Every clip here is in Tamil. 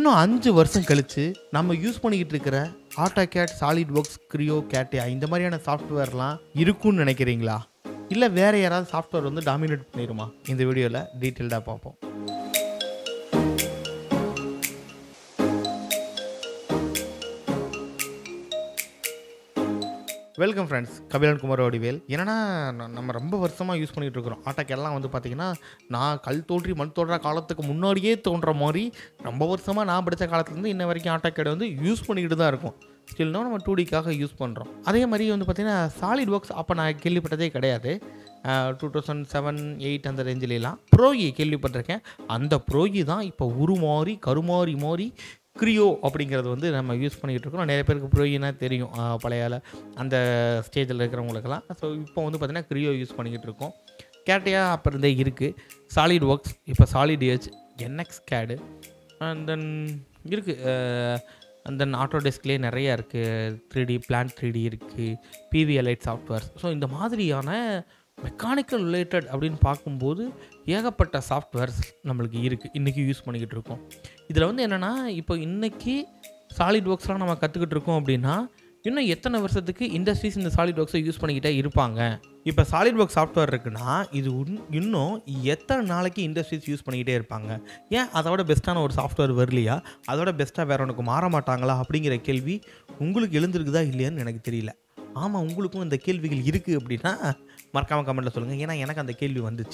இன்னும் அஞ்சு வருஷம் கழித்து நம்ம யூஸ் பண்ணிக்கிட்டு இருக்கிற AutoCAD SolidWorks Creo CATIA இந்த மாதிரியான சாஃப்ட்வேர்லாம் இருக்கும்னு நினைக்கிறீங்களா இல்லை வேறு யாராவது சாஃப்ட்வேர் வந்து டாமினேட் பண்ணிடுமா இந்த வீடியோவில் டீட்டெயில்டாக பார்ப்போம் வெல்கம் ஃப்ரெண்ட்ஸ் கபிலன் குமார் வடிவேல் என்னன்னா ந- நம்ம ரொம்ப வருஷமாக யூஸ் பண்ணிகிட்டு இருக்கிறோம் ஆட்டோக்கெல்லாம் வந்து பார்த்தீங்கன்னா நான் கல் தோன்றி மண் தோன்ற காலத்துக்கு முன்னாடியே தோன்ற மாதிரி ரொம்ப வருஷமாக நான் படித்த காலத்துலேருந்து இன்ன வரைக்கும் ஆட்டோக்கேடை வந்து யூஸ் பண்ணிக்கிட்டு தான் இருக்கும் ஸ்டில்னா நம்ம டூ டிக்காக யூஸ் பண்ணுறோம் அதே மாதிரி வந்து பார்த்திங்கன்னா சாலிட் ஒர்க்ஸ் அப்போ நான் கேள்விப்பட்டதே கிடையாது டூ தௌசண்ட் செவன் எயிட் அந்த ரேஞ்சிலலாம் ப்ரோயி கேள்விப்பட்டிருக்கேன் அந்த ப்ரோயி தான் இப்போ உருமாறி கருமாறி மாறி க்ரியோ அப்படிங்கிறது வந்து நம்ம யூஸ் பண்ணிக்கிட்டு இருக்கோம் நிறைய பேருக்கு ப்ரோயினா தெரியும் ஆஹ் பழையால அந்த ஸ்டேஜில் இருக்கிறவங்களுக்கெல்லாம் ஸோ இப்போ வந்து பார்த்திங்கன்னா க்ரியோ யூஸ் பண்ணிக்கிட்டு இருக்கோம் கேட்டையா அப்போ இருந்தே இருக்குது சாலிட் ஒர்க்ஸ் இப்போ Solid Edge NX CAD and then இருக்குது அண்ட் தென் ஆட்டோ டெஸ்க்லேயே நிறையா இருக்குது three D plan three D இருக்குது பிவிஎலைட் சாஃப்ட்வேர்ஸ் ஸோ இந்த மாதிரியான மெக்கானிக்கல் ரிலேட்டட் அப்படின்னு பார்க்கும்போது ஏகப்பட்ட சாஃப்ட்வேர்ஸ் நம்மளுக்கு இருக்குது இன்றைக்கி யூஸ் பண்ணிக்கிட்டு இருக்கோம் இதில் வந்து என்னென்னா இப்போ இன்றைக்கி சாலிட் ஒர்க்ஸ்லாம் நம்ம கற்றுக்கிட்டு இருக்கோம் அப்படின்னா இன்னும் எத்தனை வருஷத்துக்கு இண்டஸ்ட்ரீஸ் இந்த சாலிட் ஒர்க்ஸை யூஸ் பண்ணிக்கிட்டே இருப்பாங்க இப்போ சாலிட் ஒர்க் சாஃப்ட்வேர் இருக்குன்னா இது உன்- இன்னும் எத்தனை நாளைக்கு இண்டஸ்ட்ரீஸ் யூஸ் பண்ணிக்கிட்டே இருப்பாங்க ஏன் அதோட பெஸ்ட்டான ஒரு சாஃப்ட்வேர் வரலையா அதோட பெஸ்ட்டாக வேற உனக்கு மாற மாட்டாங்களா அப்படிங்கிற கேள்வி உங்களுக்கு எழுந்திருக்குதா இல்லையான்னு எனக்கு தெரியல ஆமாம் உங்களுக்கும் இந்த கேள்விகள் இருக்குது அப்படின்னா மறக்காமல் கமெண்ட்டில் சொல்லுங்கள் ஏன்னா எனக்கு அந்த கேள்வி வந்துச்சு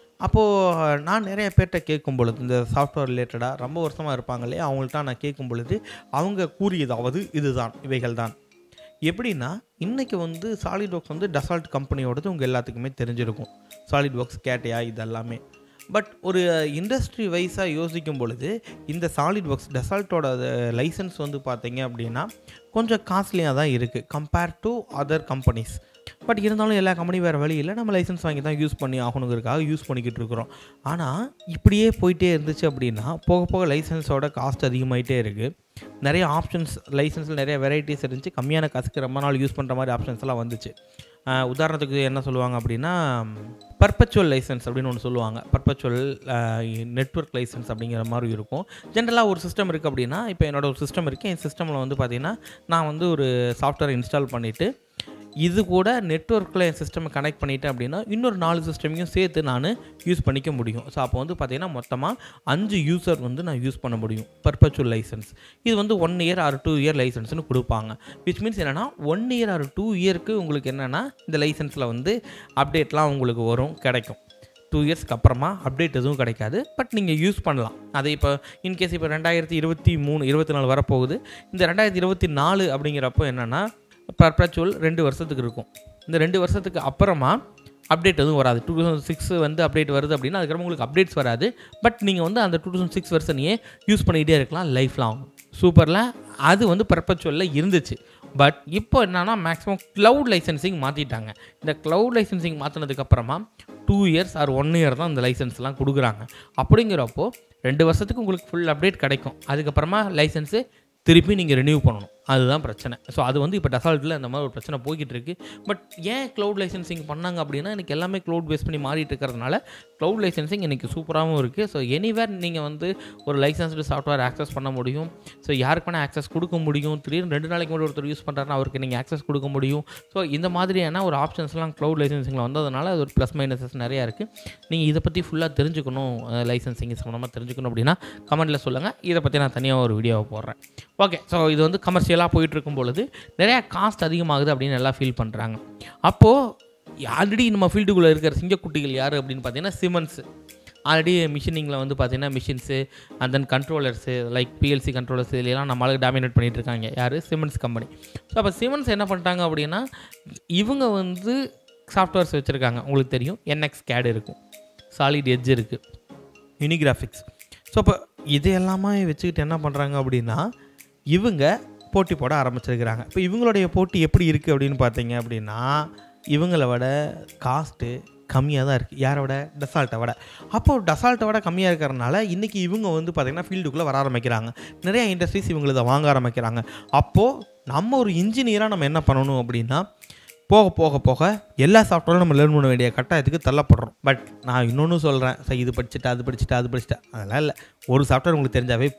அப்போது நான் நிறைய பேர்கிட்ட கேட்கும் பொழுது இந்த சாஃப்ட்வேர் ரிலேட்டடாக ரொம்ப வருஷமாக இருப்பாங்க இல்லையா அவங்கள்ட்ட நான் கேட்கும் பொழுது அவங்க கூறியதாவது இதுதான் இவைகள் தான் எப்படின்னா இன்றைக்கி வந்து சாலிட் ஒர்க்ஸ் வந்து டசால்ட் கம்பெனியோடது உங்கள் எல்லாத்துக்குமே தெரிஞ்சிருக்கும் சாலிட் ஒர்க்ஸ் கேட்டையா இதெல்லாமே பட் ஒரு இண்டஸ்ட்ரி வைஸாக யோசிக்கும் பொழுது இந்த சாலிட் ஒர்க்ஸ் டெசால்ட்டோட லைசன்ஸ் வந்து பார்த்தீங்க அப்படின்னா கொஞ்சம் காஸ்ட்லியாக தான் இருக்குது compare to other companies but இருந்தாலும் எல்லா கம்பெனி வேறு வழி இல்லை நம்ம லைசன்ஸ் வாங்கி தான் யூஸ் பண்ணி ஆகணுங்கிறதுக்காக யூஸ் பண்ணிக்கிட்டு இருக்கிறோம் ஆனால் இப்படியே போயிட்டே இருந்துச்சு அப்படின்னா போக போக லைசன்ஸோட காஸ்ட் அதிகமாயிட்டே இருக்குது நிறைய ஆப்ஷன்ஸ் லைசன்ஸில் நிறைய வெரைட்டிஸ் இருந்துச்சு கம்மியான காசுக்கு ரொம்ப நாள் யூஸ் பண்ணுற மாதிரி ஆப்ஷன்ஸ் எல்லாம் வந்துச்சு ஆஹ் உதாரணத்துக்கு என்ன சொல்லுவாங்க அப்படின்னா பர்பச்சுவல் லைசன்ஸ் அப்படின்னு ஒன்று சொல்லுவாங்க பர்பச்சுவல் நெட்வொர்க் லைசன்ஸ் அப்படிங்கிற மாதிரி இருக்கும் ஜென்ரலாக ஒரு சிஸ்டம் இருக்குது அப்படின்னா இப்போ என்னோட ஒரு சிஸ்டம் இருக்குது என் சிஸ்டமில் வந்து பார்த்தீங்கன்னா நான் வந்து ஒரு சாஃப்ட்வேர் இன்ஸ்டால் பண்ணிவிட்டு இது கூட நெட்ஒர்க்கில் என் சிஸ்டமை கனெக்ட் பண்ணிட்டேன் அப்படின்னா இன்னொரு நாலு சிஸ்டமையும் சேர்த்து நான் யூஸ் பண்ணிக்க முடியும் ஸோ அப்போ வந்து பார்த்தீங்கன்னா மொத்தமாக அஞ்சு யூசர் வந்து நான் யூஸ் பண்ண முடியும் பர்பச்சுவல் லைசன்ஸ் இது வந்து one year or two year லைசன்ஸ்னு கொடுப்பாங்க விச் மீன்ஸ் என்னென்னா ஒன் இயர் ஆர் டூ இயருக்கு உங்களுக்கு என்னென்னா இந்த லைசன்ஸில் வந்து அப்டேட்லாம் உங்களுக்கு வரும் கிடைக்கும் டூ இயர்ஸ்க்கு அப்புறமா அப்டேட் எதுவும் கிடைக்காது பட் நீங்கள் யூஸ் பண்ணலாம் அதை இப்போ இன்கேஸ் இப்போ ரெண்டாயிரத்தி இருபத்தி மூணு இருபத்தி நாலு வரப்போகுது இந்த ரெண்டாயிரத்தி இருபத்தி நாலு அப்படிங்கிறப்போ என்னென்னா பர்பச்சுவல் ரெண்டு வருஷத்துக்கு இருக்கும் இந்த ரெண்டு வருஷத்துக்கு அப்புறமா அப்டேட் எதுவும் வராது டூ தௌசண்ட் சிக்ஸ் வந்து அப்டேட் வருது அப்படின்னா அதுக்கப்புறம் உங்களுக்கு அப்டேட்ஸ் வராது பட் நீங்கள் வந்து அந்த டூ தௌசண்ட் சிக்ஸ் வருஷனையே யூஸ் பண்ணிகிட்டே இருக்கலாம் லைஃப் லாங் சூப்பரில் அது வந்து பர்பச்சுவலில் இருந்துச்சு பட் இப்போ என்னன்னா மேக்ஸிமம் க்ளவுட் லைசன்சிங் மாற்றிட்டாங்க இந்த க்ளவுட் லைசன்சிங் மாற்றினதுக்கப்புறமா two years or one year தான் இந்த லைசன்ஸ்லாம் கொடுக்குறாங்க அப்படிங்கிறப்போ ரெண்டு வருஷத்துக்கு உங்களுக்கு ஃபுல் அப்டேட் கிடைக்கும் அதுக்கப்புறமா லைசன்ஸு திருப்பி நீங்கள் ரினியூ பண்ணணும் அதுதான் பிரச்சனை ஸோ அது வந்து இப்போ டசால்ட்டில் இந்த மாதிரி ஒரு பிரச்சனை போய்கிட்டு இருக்கு பட் ஏன் க்ளவுட் லைசன்சிங் பண்ணாங்க அப்படின்னா எனக்கு எல்லாமே க்ளவுட் பேஸ் பண்ணி மாறிட்டு இருக்கிறதுனால க்ளவுட் லைசன்சிங் எனக்கு சூப்பராகவும் இருக்குது ஸோ எனிவேர் நீங்கள் வந்து ஒரு லைசன்ஸ்டு சாஃப்ட்வேர் ஆக்சஸ் பண்ண முடியும் ஸோ யாருக்கு வேணால் ஆக்சஸ் கொடுக்க முடியும் திடீர்னு ரெண்டு நாளைக்கு முன்னாடி ஒருத்தர் யூஸ் பண்ணுறாருன்னா அவருக்கு நீங்கள் ஆக்சஸ் கொடுக்க முடியும் ஸோ இந்த மாதிரியான ஒரு ஆப்ஷன்ஸ்லாம் க்ளவுட் லைசன்சிங்கில் வந்ததுனால அது ஒரு ப்ளஸ் மைனஸஸ் நிறையா இருக்குது நீங்கள் இதை பற்றி ஃபுல்லாக தெரிஞ்சுக்கணும் லைசன்சிங் சம்மந்தமாக தெரிஞ்சுக்கணும் அப்படின்னா கமெண்ட்டில் சொல்லுங்கள் இதை பற்றி நான் தனியாக ஒரு வீடியோவை போடுறேன் ஓகே ஸோ இது வந்து கமர்ஷியலாக போயிட்டு இருக்கும் பொழுது நிறையா காஸ்ட் அதிகமாகுது அப்படின்னு எல்லாம் ஃபீல் பண்ணுறாங்க அப்போது ஆல்ரெடி நம்ம ஃபீல்டுக்குள்ளே இருக்கிற சிங்கக்குட்டிகள் யார் அப்படின்னு பார்த்தீங்கன்னா சிமன்ஸ் ஆல்ரெடி மிஷினிங்கில் வந்து பார்த்தீங்கன்னா machines and then controllers like PLC controllers இதெல்லாம் நம்மளுக்கு டாமினேட் பண்ணிட்டு இருக்காங்க யார் சிமன்ஸ் கம்பெனி ஸோ அப்போ சிமன்ஸ் என்ன பண்ணிட்டாங்க அப்படின்னா இவங்க வந்து சாஃப்ட்வேர்ஸ் வச்சுருக்காங்க உங்களுக்கு தெரியும் என்எக்ஸ் கேட் இருக்கும் சாலிட் எட்ஜ் இருக்குது யூனிகிராஃபிக்ஸ் ஸோ அப்போ இது எல்லாமே வச்சுக்கிட்டு என்ன பண்ணுறாங்க அப்படின்னா இவங்க போட்டி போட ஆரம்பிச்சிருக்கிறாங்க இப்போ இவங்களுடைய போட்டி எப்படி இருக்குது அப்படின்னு பார்த்தீங்க அப்படின்னா இவங்கள விட காஸ்ட்டு கம்மியாக தான் இருக்குது யாரை விட டசால்ட்டை விட அப்போது டசால்ட்டை விட கம்மியாக இருக்கிறனால இன்றைக்கி இவங்க வந்து பார்த்திங்கன்னா ஃபீல்டுக்குள்ளே வர ஆரம்பிக்கிறாங்க நிறைய இண்டஸ்ட்ரீஸ் இவங்களை இதை வாங்க ஆரம்பிக்கிறாங்க அப்போது நம்ம ஒரு இன்ஜினியராக நம்ம என்ன பண்ணணும் அப்படின்னா போக போக போக எல்லா சாஃப்ட்வேரும் நம்ம லேர்ன் பண்ண வேண்டிய கட்டாயத்துக்கு தள்ளப்படுறோம் பட் நான் இன்னொன்று சொல்கிறேன் சார் இது படிச்சுட்டு அது படிச்சுட்டு அது படிச்சுட்டு அதெல்லாம் இல்லை ஒரு சாஃப்ட்வேர் உங்களுக்கு தெரிஞ்சாவே போதும்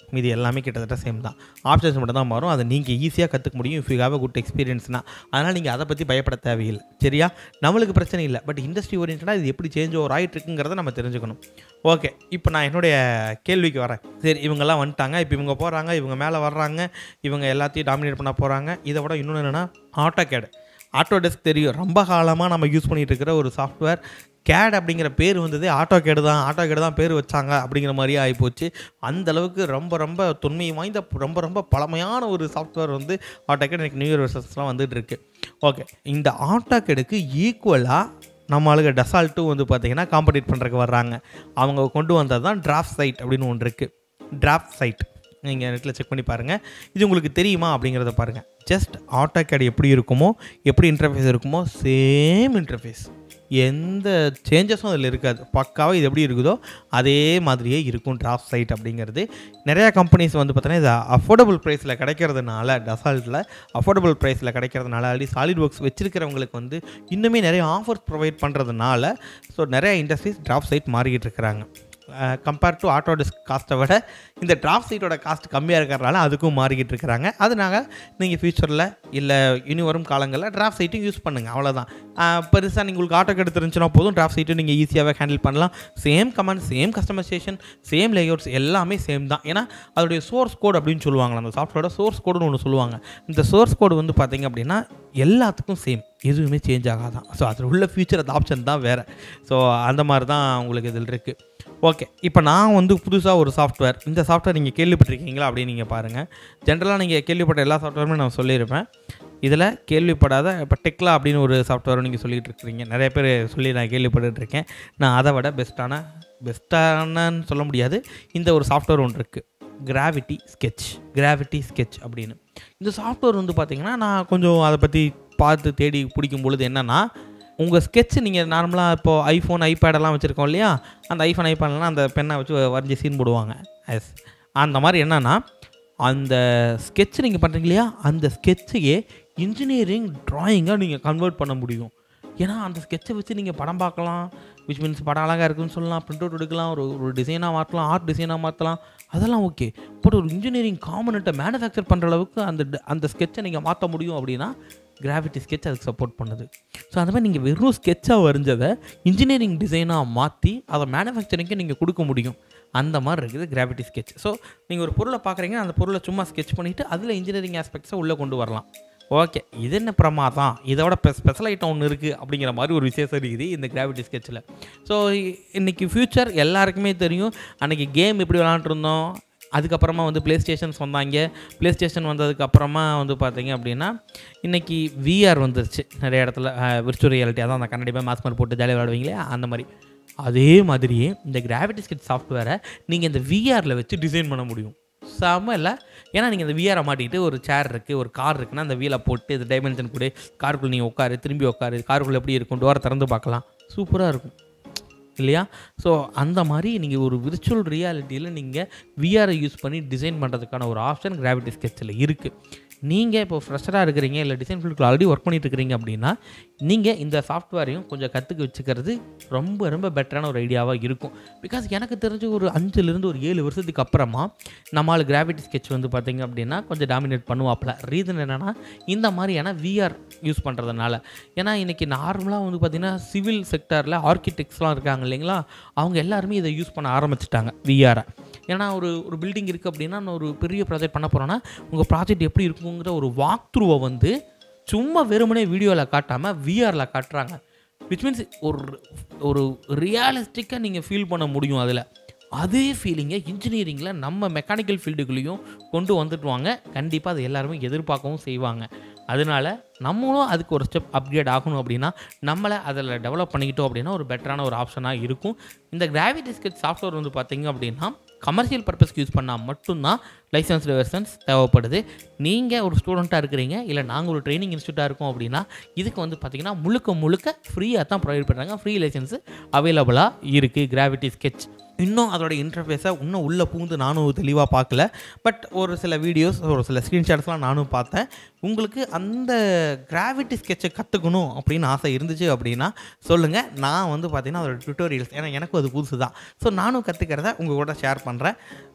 மீதி எல்லாமே கிட்டத்தட்ட சேம் தான் ஆப்ஷன்ஸ் மட்டும் தான் மாறும் அதை நீங்கள் ஈஸியாக கற்றுக்க முடியும் if you have a good எக்ஸ்பீரியன்ஸ்னா அதனால் நீங்கள் அதை பற்றி பயப்பட தேவையில்லை சரியா நம்மளுக்கு பிரச்சனை இல்லை பட் இண்டஸ்ட்ரி ஓரியன்டாக இது எப்படி சேஞ்ச் ஓவர் ஆகிட்டு இருக்குங்கிறத நம்ம தெரிஞ்சுக்கணும் ஓகே இப்போ நான் என்னுடைய கேள்விக்கு வரேன் சரி இவங்கெல்லாம் வந்துட்டாங்க இப்போ இவங்க போகிறாங்க இவங்க மேலே வர்றாங்க இவங்க எல்லாத்தையும் டாமினேட் பண்ண போகிறாங்க இதை விட இன்னொன்று என்னென்னா ஆட்டோ கேடு ஆட்டோ டெஸ்க் தெரியும் ரொம்ப காலமாக நம்ம யூஸ் பண்ணிகிட்டு இருக்கிற ஒரு சாஃப்ட்வேர் கேட் அப்படிங்கிற பேர் வந்ததே ஆட்டோ கேடு தான் ஆட்டோ கேடு தான் பேர் வச்சாங்க அப்படிங்கிற மாதிரியே ஆகிப்போச்சு அந்த அளவுக்கு ரொம்ப ரொம்ப தொன்மை வாய்ந்த ரொம்ப ரொம்ப பழமையான ஒரு சாஃப்ட்வேர் வந்து ஆட்டோ கேட் எனக்கு நியூ இயர் வெர்சஸ்லாம் வந்துட்டு இருக்கு ஓகே இந்த ஆட்டோ கேடுக்கு ஈக்குவலாக நம்ம ஆளுங்க டசால்ட்டும் வந்து பார்த்தீங்கன்னா காம்படிட் பண்ணுறதுக்கு வர்றாங்க அவங்க கொண்டு வந்தது தான் டிராஃப்ட் சைட் அப்படின்னு ஒன்று இருக்குது டிராஃப்ட் சைட் நீங்கள் நெட்டில் செக் பண்ணி பாருங்கள் இது உங்களுக்கு தெரியுமா அப்படிங்கிறத பாருங்கள் ஜஸ்ட் ஆட்டோ கேட் எப்படி இருக்குமோ எப்படி இன்டர்ஃபேஸ் இருக்குமோ சேம் இன்டர்ஃபேஸ் எந்த சேஞ்சஸும் அதில் இருக்காது பக்காவாக இது எப்படி இருக்குதோ அதே மாதிரியே இருக்கும் டிராஃப்ட் சைட் அப்படிங்கிறது நிறையா கம்பெனிஸ் வந்து பார்த்தீங்கன்னா இது அஃபோர்டபுள் ப்ரைஸில் கிடைக்கிறதுனால டசால்ட்டில் அஃபோர்டபுள் ப்ரைஸில் கிடைக்கிறதுனால ஆல்ரெடி சாலிட் ஒர்க்ஸ் வச்சிருக்கிறவங்களுக்கு வந்து இன்னுமே நிறைய ஆஃபர்ஸ் ப்ரொவைட் பண்ணுறதுனால ஸோ நிறைய இண்டஸ்ட்ரீஸ் டிராஃப்ட் சைட் மாறிக்கிட்டு இருக்கிறாங்க கம்பேர் டு ஆட்டோ டிஸ்க் காஸ்ட்டை விட இந்த டிராஃப்ட் சீட்டோட காஸ்ட் கம்மியாக இருக்கிறனால அதுக்கும் மாறிக்கிட்டு இருக்கிறாங்க அதனால நீங்கள் ஃப்யூச்சரில் இல்லை இனி வரும் காலங்களில் டிராஃப்ட் சைட்டும் யூஸ் பண்ணுங்கள் அவ்வளோதான் பெருசாக நீங்கள் உங்களுக்கு ஆட்டோ கெடுத்து இருந்துச்சுன்னா போதும் டிராஃப்ட் சைட்டும் நீங்கள் ஈஸியாகவே ஹேண்டில் பண்ணலாம் same command same customisation same layouts எல்லாமே சேம் தான் ஏன்னா அதோடைய சோர்ஸ் கோட் அப்படின்னு சொல்லுவாங்க அந்த சாஃப்ட்வேரோட சோர்ஸ் கோடுன்னு ஒன்று சொல்லுவாங்க இந்த சோர்ஸ் கோடு வந்து பார்த்தீங்க அப்படின்னா எல்லாத்துக்கும் சேம் எதுவுமே சேஞ்ச் ஆகாதான் ஸோ அதில் உள்ள ஃபியூச்சர் அந்த ஆப்ஷன் தான் வேறு ஸோ அந்த மாதிரி தான் உங்களுக்கு இதில் இருக்குது ஓகே இப்போ நான் வந்து புதுசாக ஒரு சாஃப்ட்வேர் இந்த சாஃப்ட்வேர் நீங்கள் கேள்விப்பட்டிருக்கீங்களா அப்படின்னு நீங்கள் பாருங்கள் ஜென்ரலாக நீங்கள் கேள்விப்பட்ட எல்லா சாஃப்ட்வேருமே நான் சொல்லியிருப்பேன் இதில் கேள்விப்படாத இப்போ டெக்லா அப்படின்னு ஒரு சாஃப்ட்வேரும் நீங்கள் சொல்லிகிட்டு இருக்கிறீங்க நிறைய பேர் சொல்லி நான் கேள்விப்பட்டுட்டு இருக்கேன் நான் அதை விட பெஸ்ட்டான பெஸ்ட்டானன்னு சொல்ல முடியாது இந்த ஒரு சாஃப்ட்வேர் ஒன்று இருக்குது கிராவிட்டி ஸ்கெட்ச் கிராவிட்டி ஸ்கெட்ச் அப்படின்னு இந்த சாஃப்ட்வேர் வந்து பார்த்திங்கன்னா நான் கொஞ்சம் அதை பற்றி பார்த்து தேடி பிடிக்கும் பொழுது என்னென்னா உங்கள் ஸ்கெட்ச் நீங்கள் நார்மலாக இப்போது ஐஃபோன் ஐபேடெல்லாம் வச்சுருக்கோம் இல்லையா அந்த ஐஃபோன் ஐபேட்லாம் அந்த பெண்ணை வச்சு வரைஞ்சி சீன் போடுவாங்க எஸ் அந்த மாதிரி என்னென்னா அந்த ஸ்கெட்ச் நீங்கள் பண்ணுறீங்க இல்லையா அந்த ஸ்கெட்சையே இன்ஜினியரிங் ட்ராயிங்காக நீங்கள் கன்வெர்ட் பண்ண முடியும் ஏன்னா அந்த ஸ்கெட்சை வச்சு நீங்கள் படம் பார்க்கலாம் விச் மீன்ஸ் படம் அழகாக இருக்குன்னு சொல்லலாம் பிரிண்ட் அவுட் எடுக்கலாம் ஒரு ஒரு டிசைனாக மாற்றலாம் ஆர்ட் டிசைனாக மாற்றலாம் அதெல்லாம் ஓகே பட் ஒரு இன்ஜினியரிங் காமனட்டை மேனுஃபேக்சர் பண்ணுற அளவுக்கு அந்த ட- அந்த ஸ்கெட்சை நீங்கள் மாற்ற முடியும் அப்படின்னா கிராவிட்டி ஸ்கெட்ச் அதுக்கு சப்போர்ட் பண்ணுது ஸோ அந்த மாதிரி நீங்கள் வெறும் ஸ்கெட்சாக வரைஞ்சதை இன்ஜினியரிங் டிசைனாக மாற்றி அதை மேனுஃபேக்சரிங்க்கு நீங்கள் கொடுக்க முடியும் அந்த மாதிரி இருக்குது கிராவிட்டி ஸ்கெட்ச் ஸோ நீங்கள் ஒரு பொருளை பார்க்குறீங்க அந்த பொருளை சும்மா ஸ்கெட்ச் பண்ணிவிட்டு அதில் இன்ஜினியரிங் ஆஸ்பெக்ட்ஸை உள்ளே கொண்டு வரலாம் ஓகே இது என்ன பிரமாதம் இதோட ஸ்பெஷல் ஐட்டம் ஒன்று இருக்குது அப்படிங்கிற மாதிரி ஒரு விசேஷம் இருக்குது இந்த கிராவிட்டி ஸ்கெட்சில் ஸோ இன்னைக்கு ஃப்யூச்சர் எல்லாருக்குமே தெரியும் அன்றைக்கி கேம் எப்படி விளாண்டுருந்தோம் அதுக்கப்புறமா வந்து ப்ளே ஸ்டேஷன்ஸ் வந்தாங்க ப்ளே ஸ்டேஷன் வந்ததுக்கு அப்புறமா வந்து பார்த்தீங்க அப்படின்னா இன்றைக்கி விஆர் வந்துருச்சு நிறைய இடத்துல விர்ச்சுவல் ரியாலிட்டி அதான் அந்த கண்ணாடி மாஸ்க் மாதிரி போட்டு ஜாலியாக விளாடுவீங்களே அந்த மாதிரி அதே மாதிரியே இந்த கிராவிட்டி ஸ்கெட் சாஃப்ட்வேரை நீங்கள் இந்த விஆரில் வச்சு டிசைன் பண்ண முடியும் செம்ம இல்லை ஏன்னா நீங்கள் இந்த விஆரை மாட்டிக்கிட்டு ஒரு சேர் இருக்குது ஒரு கார் இருக்குன்னா அந்த வீலை போட்டு இது டைமென்ஷன் கூட காருக்குள்ளே நீங்கள் உட்காரு திரும்பி உட்காரு காருக்குள்ளே எப்படி இருக்கும் டோரை திறந்து பார்க்கலாம் சூப்பராக இருக்கும் இல்லையா ஸோ அந்த மாதிரி நீங்கள் ஒரு விர்ச்சுவல் ரியாலிட்டியில் நீங்கள் விஆரை யூஸ் பண்ணி டிசைன் பண்ணுறதுக்கான ஒரு ஆப்ஷன் கிராவிட்டி ஸ்கெட்சில் இருக்குது நீங்கள் இப்போ ஃப்ரெஷராக இருக்கிறீங்க இல்லை டிசைன் ஃபீல்டுக்குள்ள ஆல்ரெடி ஒர்க் பண்ணிட்டு இருக்கிறீங்க அப்படின்னா நீங்கள் இந்த சாஃப்ட்வேரையும் கொஞ்சம் கற்றுக்க வச்சுக்கிறது ரொம்ப ரொம்ப பெட்டரான ஒரு ஐடியாவாக இருக்கும் பிகாஸ் எனக்கு தெரிஞ்ச ஒரு அஞ்சுலேருந்து ஒரு ஏழு வருஷத்துக்கு அப்புறமா நம்மளால் கிராவிட்டி ஸ்கெட்ச் வந்து பார்த்தீங்க அப்படின்னா கொஞ்சம் டாமினேட் பண்ணுவாப்பில் ரீசன் என்னென்னா இந்த மாதிரியான விஆர் யூஸ் பண்ணுறதுனால ஏன்னா இன்றைக்கி நார்மலாக வந்து பார்த்திங்கன்னா சிவில் செக்டாரில் ஆர்கிடெக்ட்ஸ்லாம் இருக்காங்க இல்லைங்களா அவங்க எல்லாருமே இதை யூஸ் பண்ண ஆரம்பிச்சிட்டாங்க விஆரை ஏன்னா ஒரு ஒரு பில்டிங் இருக்குது அப்படின்னா நான் ஒரு பெரிய ப்ராஜெக்ட் பண்ண போகிறோன்னா உங்கள் ப்ராஜெக்ட் எப்படி இருக்குங்கிற ஒரு வாக் த்ரூவை வந்து சும்மா வெறுமனே வீடியோவில் காட்டாமல் விஆரில் காட்டுறாங்க விச் மீன்ஸ் ஒரு ஒரு ரியாலிஸ்டிக்காக நீங்கள் ஃபீல் பண்ண முடியும் அதில் அதே ஃபீலிங்கை இன்ஜினியரிங்கில் நம்ம மெக்கானிக்கல் ஃபீல்டுக்குள்ளேயும் கொண்டு வந்துட்டுவாங்க கண்டிப்பாக அது எல்லாருமே எதிர்பார்க்கவும் செய்வாங்க அதனால நம்மளும் அதுக்கு ஒரு ஸ்டெப் அப்கிரேட் ஆகணும் அப்படின்னா நம்மளை அதில் டெவலப் பண்ணிக்கிட்டோம் அப்படின்னா ஒரு பெட்டரான ஒரு ஆப்ஷனாக இருக்கும் இந்த கிராவிட்டி ஸ்கெட் சாஃப்ட்வேர் வந்து பார்த்தீங்க அப்படின்னா கமர்ஷியல் பர்பஸ்க்கு யூஸ் பண்ணால் மட்டும்தான் லைசன்ஸ்டு வெர்சன்ஸ் தேவைப்படுது நீங்கள் ஒரு ஸ்டூடெண்ட்டாக இருக்கிறீங்க இல்லை நாங்கள் ஒரு ட்ரைனிங் இன்ஸ்டியூட்டாக இருக்கோம் அப்படின்னா இதுக்கு வந்து பார்த்தீங்கன்னா முழுக்க முழுக்க ஃப்ரீயாக தான் ப்ரொவைட் பண்ணுறாங்க ஃப்ரீ லைசன்ஸ் அவைலபிளாக இருக்குது கிராவிட்டி ஸ்கெட்ச் இன்னும் அதோட இன்டர்ஃபேஸை இன்னும் உள்ளே பூந்து நானும் தெளிவாக பார்க்கல பட் ஒரு சில வீடியோஸ் ஒரு சில ஸ்க்ரீன்ஷாட்ஸ்லாம் நானும் பார்த்தேன் உங்களுக்கு அந்த கிராவிட்டி ஸ்கெட்சை கற்றுக்கணும் அப்படின்னு ஆசை இருந்துச்சு அப்படின்னா சொல்லுங்கள் நான் வந்து பார்த்தீங்கன்னா அதோட டுட்டோரியல்ஸ் ஏன்னா எனக்கும் அது புதுசு தான் ஸோ நானும் கற்றுக்கிறத உங்கள் கூட ஷேர் பண்ணுறேன்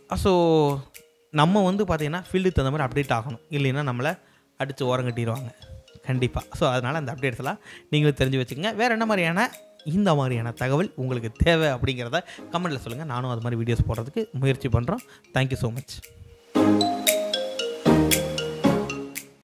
ஸோ நம்ம வந்து பார்த்திங்கன்னா ஃபீல்டுக்கு தகுந்த மாதிரி அப்டேட் ஆகணும் இல்லைன்னா நம்மளை அடித்து ஓரம் கட்டிடுவாங்க கண்டிப்பாக ஸோ அதனால் அந்த அப்டேட்ஸ் எல்லாம் நீங்களும் தெரிஞ்சு வச்சுக்கோங்க வேறு என்ன மாதிரியான இந்த மாதிரியான தகவல் உங்களுக்கு தேவை அப்படிங்கிறத கமெண்ட்டில் சொல்லுங்கள் நானும் அது மாதிரி வீடியோஸ் போடுறதுக்கு முயற்சி பண்ணுறோம் தேங்க்யூ ஸோ மச்